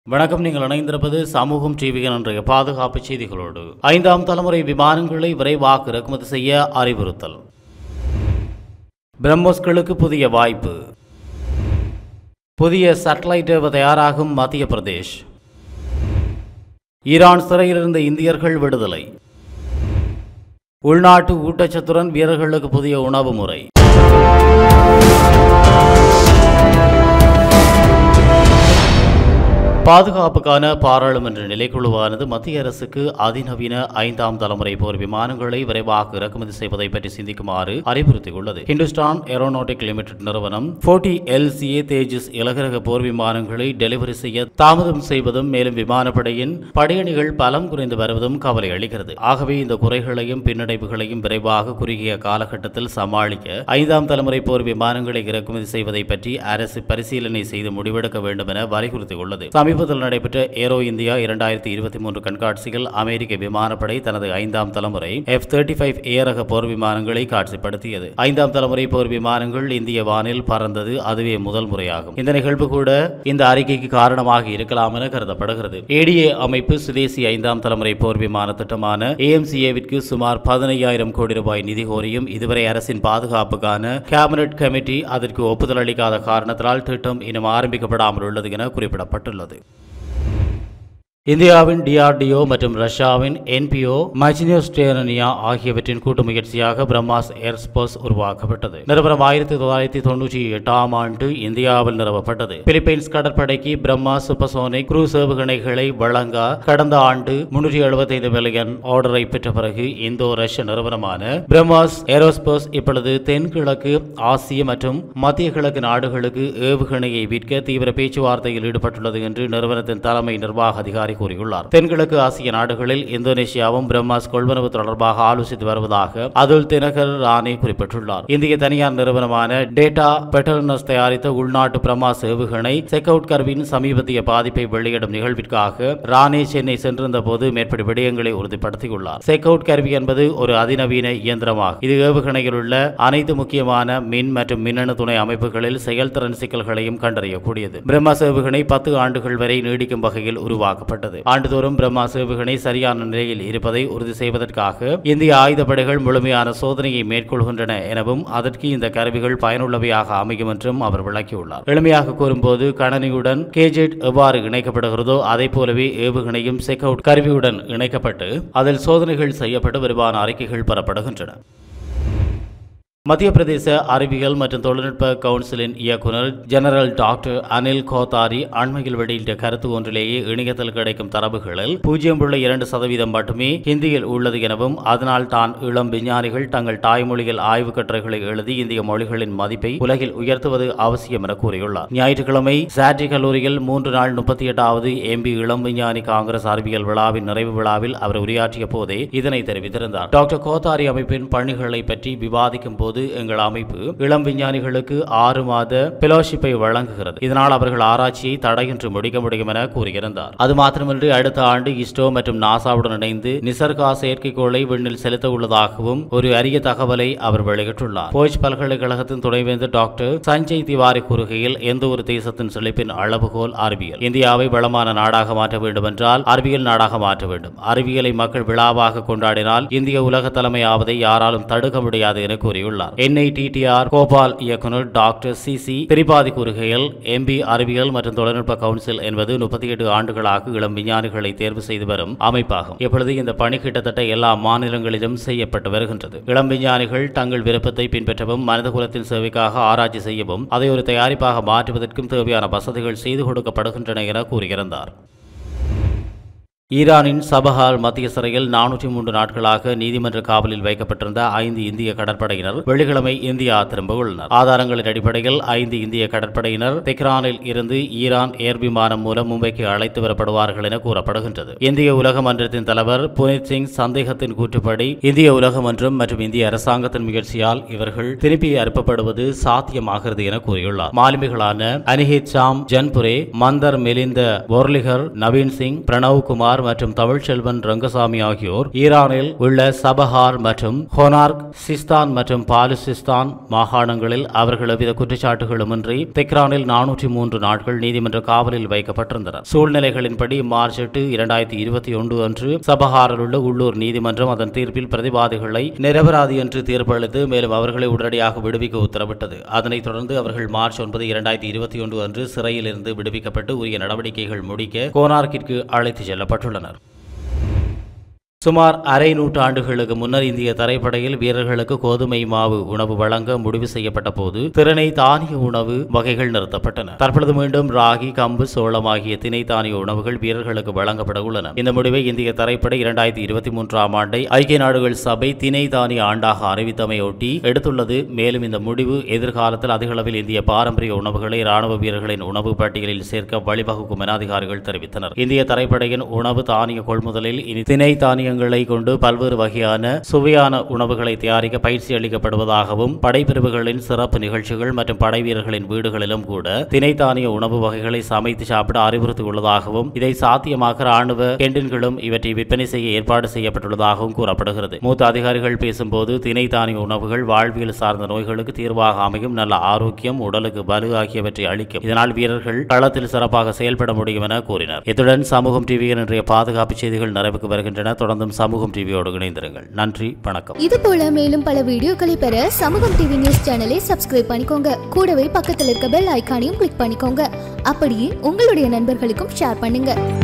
வணக்கம் நீங்கள் இணைந்திருப்பது சமூகம் டிவியின் இன்றைய பாதுகாப்பு செய்திகளோடு ஐந்தாம் தலைமுறை விமானங்களை விரைவாக இறக்குமதி செய்ய அறிவுறுத்தல் பிரம்மோஸ்களுக்கு புதிய வாய்ப்பு புதிய சேட்டலைட் ஏவ தயாராகும் மத்திய பிரதேஷ் ஈரான் சிறையிலிருந்த இந்தியர்கள் விடுதலை உள்நாட்டு ஊட்டச்சத்துடன் வீரர்களுக்கு புதிய உணவு முறை பாதுகாப்புக்கான பாராளுமன்ற நிலைக்குழுவானது மத்திய அரசுக்கு அதிநவீன ஐந்தாம் தலைமுறை போர் விமானங்களை விரைவாக இறக்குமதி செய்வதை பற்றி சிந்திக்குமாறு அறிவுறுத்தியுள்ளது ஹிந்துஸ்தான் ஏரோநாட்டிக் லிமிடெட் நிறுவனம் போர்ட்டி எல்சிஏ தேஜஸ் இலகுரக போர் விமானங்களை டெலிவரி செய்ய தாமதம் செய்வதும் மேலும் விமானப்படையின் படையணிகள் பலம் குறைந்து வருவதும் கவலை அளிக்கிறது ஆகவே இந்த குறைகளையும் பின்னடைவுகளையும் விரைவாக குறுகிய காலகட்டத்தில் சமாளிக்க ஐந்தாம் தலைமுறை போர் விமானங்களை இறக்குமதி செய்வதை பற்றி அரசு பரிசீலனை செய்து முடிவெடுக்க வேண்டும் என வலியுறுத்தியுள்ளது சமீபத்தில் நடைபெற்ற ஏரோ இந்தியா இரண்டாயிரத்தி இருபத்தி மூன்று கண்காட்சியில் அமெரிக்க விமானப்படை தனது ஐந்தாம் தலைமுறை எஃப் தேர்ட்டி ஃபைவ் ஏ ரக போர் விமானங்களை காட்சிப்படுத்தியது ஐந்தாம் தலைமுறை போர் விமானங்கள் இந்திய வானில் பறந்தது அதுவே முதல் முறையாகும் இந்த நிகழ்வு கூட இந்த அறிக்கைக்கு காரணமாக இருக்கலாம் என கருதப்படுகிறது ஏடிஏ அமைப்பு சுதேசி ஐந்தாம் தலைமுறை போர் விமான திட்டமான ஏஎம்சிஏவிற்கு சுமார் பதினையாயிரம் கோடி ரூபாய் நிதி கோரியும் இதுவரை அரசின் பாதுகாப்புக்கான கேபினெட் கமிட்டி அதற்கு ஒப்புதல் அளிக்காத காரணத்தினால் திட்டம் இன்னும் ஆரம்பிக்கப்படாமல் உள்ளது என குறிப்பிடப்பட்டுள்ளது இந்தியாவின் டிஆர்டிஓ மற்றும் ரஷ்யாவின் என்பிஓ மஜினியோஸ்டேரனியா ஆகியவற்றின் கூட்டு முயற்சியாக பிரம்மாஸ் ஏர்ஸ்போஸ் உருவாக்கப்பட்டது நிறுவனம் ஆயிரத்தி தொள்ளாயிரத்தி தொண்ணூற்றி எட்டாம் ஆண்டு இந்தியாவில் நிறுவப்பட்டது பிலிப்பைன்ஸ் கடற்படைக்கு பிரம்மா சூப்பர்சோனிக் குரூஸ் ஏவுகணைகளை வழங்க கடந்த ஆண்டு முன்னூற்றி எழுபத்தைந்து மில்லியன் ஆர்டரை பெற்ற பிறகு இந்தோ ரஷ்ய நிறுவனமான பிரம்மாஸ் ஏரோஸ்போஸ் இப்பொழுது தென்கிழக்கு ஆசிய மற்றும் மத்திய கிழக்கு நாடுகளுக்கு ஏவுகணையை விற்க தீவிர பேச்சுவார்த்தையில் ஈடுபட்டுள்ளது என்று நிறுவனத்தின் தலைமை நிர்வாக அதிகாரி அதிகாரி கூறியுள்ளார் தென்கிழக்கு ஆசிய நாடுகளில் இந்தோனேஷியாவும் பிரம்மாஸ் கொள்வனவு தொடர்பாக ஆலோசித்து வருவதாக அதுல் தினகர் ராணே குறிப்பிட்டுள்ளார் இந்திய தனியார் நிறுவனமான டேட்டா பெட்டர்னஸ் தயாரித்த உள்நாட்டு பிரம்மாஸ் ஏவுகணை செக்அவுட் கருவின் சமீபத்திய பாதிப்பை வெளியிடும் நிகழ்விற்காக ராணே சென்னை சென்றிருந்த போது மேற்படி விடயங்களை உறுதிப்படுத்தியுள்ளார் செக்அவுட் கருவி என்பது ஒரு அதிநவீன இயந்திரமாகும் இது ஏவுகணையில் உள்ள அனைத்து முக்கியமான மின் மற்றும் மின்னணு துணை அமைப்புகளில் செயல்திறன் சிக்கல்களையும் கண்டறியக்கூடியது பிரம்மாஸ் ஏவுகணை பத்து ஆண்டுகள் வரை நீடிக்கும் வகையில் உருவாக்கப்பட்டது ஏற்பட்டது ஆண்டுதோறும் பிரம்மாஸ் ஏவுகணை சரியான நிலையில் இருப்பதை உறுதி செய்வதற்காக இந்திய ஆயுதப்படைகள் முழுமையான சோதனையை மேற்கொள்கின்றன எனவும் அதற்கு இந்த கருவிகள் பயனுள்ளவையாக அமையும் என்றும் அவர் விளக்கியுள்ளார் எளிமையாக கூறும்போது கணனியுடன் கேஜெட் எவ்வாறு இணைக்கப்படுகிறதோ அதை போலவே ஏவுகணையும் செக்அவுட் கருவியுடன் இணைக்கப்பட்டு அதில் சோதனைகள் செய்யப்பட்டு விரிவான அறிக்கைகள் பெறப்படுகின்றன மத்திய பிரதேச அறிவியல் மற்றும் தொழில்நுட்ப கவுன்சிலின் இயக்குநர் ஜெனரல் டாக்டர் அனில் கோத்தாரி அண்மையில் வெளியிட்ட கருத்து ஒன்றிலேயே இணையத்தில் கிடைக்கும் தரவுகளில் பூஜ்ஜியம் புள்ளி இரண்டு சதவீதம் மட்டுமே ஹிந்தியில் உள்ளது எனவும் அதனால் தான் இளம் விஞ்ஞானிகள் தங்கள் தாய்மொழியில் ஆய்வு கட்டுரைகளை எழுதி இந்திய மொழிகளின் மதிப்பை உலகில் உயர்த்துவது அவசியம் என கூறியுள்ளார் ஞாயிற்றுக்கிழமை சாட்ரி கல்லூரியில் மூன்று நாள் முப்பத்தி எட்டாவது எம்பி இளம் விஞ்ஞானி காங்கிரஸ் அறிவியல் விழாவின் நிறைவு விழாவில் அவர் உரையாற்றிய போதே இதனை தெரிவித்திருந்தார் டாக்டர் கோத்தாரி அமைப்பின் பணிகளை பற்றி விவாதிக்கும் போது போது எங்கள் அமைப்பு இளம் விஞ்ஞானிகளுக்கு ஆறு மாத பெலோஷிப்பை வழங்குகிறது இதனால் அவர்கள் ஆராய்ச்சியை தடையின்றி முடிக்க முடியும் என கூறியிருந்தார் அது மாத்திரமின்றி அடுத்த ஆண்டு இஸ்ரோ மற்றும் நாசாவுடன் இணைந்து நிசர்கா செயற்கைக்கோளை விண்ணில் செலுத்த உள்ளதாகவும் ஒரு அரிய தகவலை அவர் வெளியிட்டுள்ளார் போய்ச் பல்கலைக்கழகத்தின் துணைவேந்தர் டாக்டர் சஞ்சய் திவாரி கூறுகையில் எந்த ஒரு தேசத்தின் செழிப்பின் அளவுகோல் அறிவியல் இந்தியாவை வளமான நாடாக மாற்ற வேண்டும் என்றால் அறிவியல் நாடாக மாற்ற வேண்டும் அறிவியலை மக்கள் விழாவாக கொண்டாடினால் இந்திய உலக தலைமை ஆவதை யாராலும் தடுக்க முடியாது என கூறியுள்ளார் கூறியுள்ளார் என்ஐடிடிஆர் கோபால் இயக்குநர் டாக்டர் சி சி திரிபாதி கூறுகையில் எம்பி அறிவியல் மற்றும் தொழில்நுட்ப கவுன்சில் என்பது முப்பத்தி எட்டு ஆண்டுகளாக இளம் விஞ்ஞானிகளை தேர்வு செய்து வரும் அமைப்பாகும் இப்பொழுது இந்த பணி கிட்டத்தட்ட எல்லா மாநிலங்களிலும் செய்யப்பட்டு வருகின்றது இளம் விஞ்ஞானிகள் தங்கள் விருப்பத்தை பின்பற்றவும் மனிதகுலத்தின் சேவைக்காக ஆராய்ச்சி செய்யவும் அதை ஒரு தயாரிப்பாக மாற்றுவதற்கும் தேவையான வசதிகள் செய்து கொடுக்கப்படுகின்றன என கூறியிருந்தார் ஈரானின் சபஹால் மத்திய சிறையில் நானூற்றி மூன்று நாட்களாக நீதிமன்ற காவலில் வைக்கப்பட்டிருந்த ஐந்து இந்திய கடற்படையினர் வெள்ளிக்கிழமை இந்தியா திரும்ப உள்ளனர் ஆதாரங்களின் அடிப்படையில் ஐந்து இந்திய கடற்படையினர் தெஹ்ரானில் இருந்து ஈரான் ஏர் விமானம் மூலம் மும்பைக்கு அழைத்து வரப்படுவார்கள் என கூறப்படுகின்றது இந்திய உலக மன்றத்தின் தலைவர் புனித் சிங் சந்தேகத்தின் கூற்றுப்படி இந்திய உலக மன்றம் மற்றும் இந்திய அரசாங்கத்தின் முயற்சியால் இவர்கள் திருப்பி அனுப்பப்படுவது சாத்தியமாகிறது என கூறியுள்ளார் மாலுமிகளான அனிஹித் ஷாம் ஜன்புரே மந்தர் மெலிந்த போர்லிகர் நவீன் சிங் பிரணவ் குமார் குமார் மற்றும் தமிழ்ச்செல்வன் ரங்கசாமி ஆகியோர் ஈரானில் உள்ள சபஹார் மற்றும் ஹொனார்க் சிஸ்தான் மற்றும் பாலுசிஸ்தான் மாகாணங்களில் அவர்கள் எவ்வித குற்றச்சாட்டுகளுமின்றி தெக்ரானில் நானூற்றி மூன்று நாட்கள் நீதிமன்ற காவலில் வைக்கப்பட்டிருந்தனர் சூழ்நிலைகளின்படி மார்ச் எட்டு இரண்டாயிரத்தி இருபத்தி ஒன்று அன்று சபஹாரில் உள்ள உள்ளூர் நீதிமன்றம் அதன் தீர்ப்பில் பிரதிவாதிகளை நிரபராதி என்று தீர்ப்பளித்து மேலும் அவர்களை உடனடியாக விடுவிக்க உத்தரவிட்டது அதனைத் தொடர்ந்து அவர்கள் மார்ச் ஒன்பது இரண்டாயிரத்தி இருபத்தி ஒன்று அன்று சிறையில் இருந்து விடுவிக்கப்பட்டு உரிய நடவடிக்கைகள் முடிக்க கோனார்க்கிற்கு அழைத்துச் செல்லப்பட்டுள்ளனர் சுமார் அரை நூற்றாண்டுகளுக்கு முன்னர் இந்திய தரைப்படையில் வீரர்களுக்கு கோதுமை மாவு உணவு வழங்க முடிவு செய்யப்பட்ட போது திறனை தானிய உணவு வகைகள் நிறுத்தப்பட்டன தற்பொழுது மீண்டும் ராகி கம்பு சோளம் ஆகிய திணை தானிய உணவுகள் வீரர்களுக்கு வழங்கப்பட உள்ளன இந்த முடிவை இந்திய தரைப்படை இரண்டாயிரத்தி இருபத்தி மூன்றாம் ஆண்டை ஐக்கிய நாடுகள் சபை திணை தானிய ஆண்டாக அறிவித்தமையொட்டி எடுத்துள்ளது மேலும் இந்த முடிவு எதிர்காலத்தில் அதிகளவில் இந்திய பாரம்பரிய உணவுகளை ராணுவ வீரர்களின் உணவு பட்டியலில் சேர்க்க வழிவகுக்கும் என அதிகாரிகள் தெரிவித்தனர் இந்திய தரைப்படையின் உணவு தானிய கொள்முதலில் இனி திணை தானிய தானியங்களை கொண்டு பல்வேறு வகையான சுவையான உணவுகளை தயாரிக்க பயிற்சி அளிக்கப்படுவதாகவும் படைப்பிரிவுகளின் சிறப்பு நிகழ்ச்சிகள் மற்றும் படை வீரர்களின் வீடுகளிலும் கூட திணை தானிய உணவு வகைகளை சமைத்து சாப்பிட அறிவுறுத்தியுள்ளதாகவும் இதை சாத்தியமாக்க ராணுவ கேண்டீன்களும் இவற்றை விற்பனை செய்ய ஏற்பாடு செய்யப்பட்டுள்ளதாகவும் கூறப்படுகிறது மூத்த அதிகாரிகள் பேசும்போது திணை தானிய உணவுகள் வாழ்வியல் சார்ந்த நோய்களுக்கு தீர்வாக அமையும் நல்ல ஆரோக்கியம் உடலுக்கு வலு ஆகியவற்றை அளிக்கும் இதனால் வீரர்கள் களத்தில் சிறப்பாக செயல்பட முடியும் என கூறினர் இத்துடன் சமூகம் டிவியின் இன்றைய பாதுகாப்பு செய்திகள் நிறைவுக்கு வருகின்றன தொடர்ந்து தொடர்ந்தும் சமூகம் டிவியோடு இணைந்திருங்கள் நன்றி வணக்கம் இது போல மேலும் பல வீடியோக்களை பெற சமூகம் டிவி நியூஸ் சேனலை சப்ஸ்கிரைப் பண்ணிக்கோங்க கூடவே பக்கத்தில் இருக்க பெல் ஐகானையும் கிளிக் பண்ணிக்கோங்க அப்படியே உங்களுடைய நண்பர்களுக்கும் ஷேர் பண்ணுங்க